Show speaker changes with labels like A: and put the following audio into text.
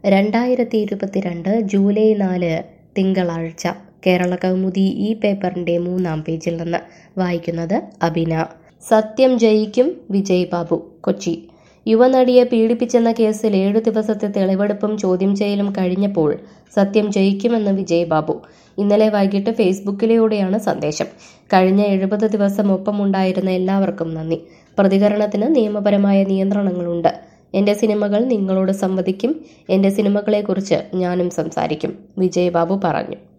A: രണ്ടായിരത്തി ഇരുപത്തിരണ്ട് ജൂലൈ നാല് തിങ്കളാഴ്ച കേരള കൗമുദി ഈ പേപ്പറിൻ്റെ മൂന്നാം പേജിൽ നിന്ന് വായിക്കുന്നത് അബിന സത്യം ജയിക്കും വിജയ് ബാബു കൊച്ചി യുവനടിയെ പീഡിപ്പിച്ചെന്ന കേസിൽ ഏഴു ദിവസത്തെ തെളിവെടുപ്പും ചോദ്യം ചെയ്യലും കഴിഞ്ഞപ്പോൾ സത്യം ജയിക്കുമെന്ന് വിജയ് ബാബു ഇന്നലെ വൈകിട്ട് ഫേസ്ബുക്കിലൂടെയാണ് സന്ദേശം കഴിഞ്ഞ എഴുപത് ദിവസം ഒപ്പമുണ്ടായിരുന്ന എല്ലാവർക്കും നന്ദി പ്രതികരണത്തിന് നിയമപരമായ നിയന്ത്രണങ്ങളുണ്ട് എൻ്റെ സിനിമകൾ നിങ്ങളോട് സംവദിക്കും എൻ്റെ സിനിമകളെക്കുറിച്ച് ഞാനും സംസാരിക്കും വിജയ് ബാബു പറഞ്ഞു